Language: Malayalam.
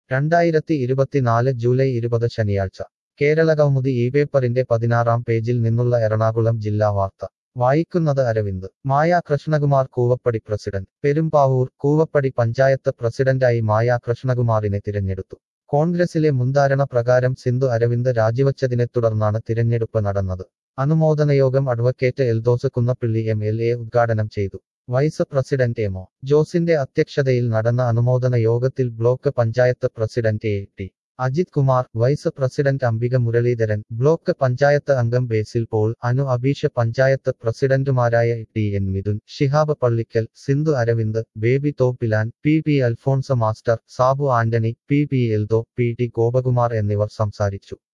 രണ്ടായിരത്തി ഇരുപത്തിനാല് ജൂലൈ ഇരുപത് ശനിയാഴ്ച കേരളകൗമുദി ഈ പേപ്പറിന്റെ പതിനാറാം പേജിൽ നിന്നുള്ള എറണാകുളം ജില്ലാ വാർത്ത വായിക്കുന്നത് അരവിന്ദ് മായ കൃഷ്ണകുമാർ കൂവപ്പടി പ്രസിഡന്റ് പെരുമ്പാവൂർ കൂവപ്പടി പഞ്ചായത്ത് പ്രസിഡന്റായി മായ കൃഷ്ണകുമാറിനെ തിരഞ്ഞെടുത്തു കോൺഗ്രസിലെ മുൻധാരണ പ്രകാരം സിന്ധു അരവിന്ദ് രാജിവച്ചതിനെ തുടർന്നാണ് തിരഞ്ഞെടുപ്പ് നടന്നത് അനുമോദനയോഗം advocate Eldhose Kunnappilly M L A ഉദ്ഘാടനം ചെയ്തു വൈസ് പ്രസിഡന്റ് എമോ ജോസിന്റെ അധ്യക്ഷതയിൽ നടന്ന അനുമോദന യോഗത്തിൽ block panchayat president A T Ajith Kumar vice president Ambika Muraleedharan block panchayat അംഗം ബേസിൽ പോൾ അനു അബീഷ പഞ്ചായത്ത് പ്രസിഡന്റുമാരായ T N Mithun Shihab Pallikkal Sindhu Aravind Baby Thoppilan P P Alphonsa master Sabu Antony P P Eldho P T Gopakumar എന്നിവർ സംസാരിച്ചു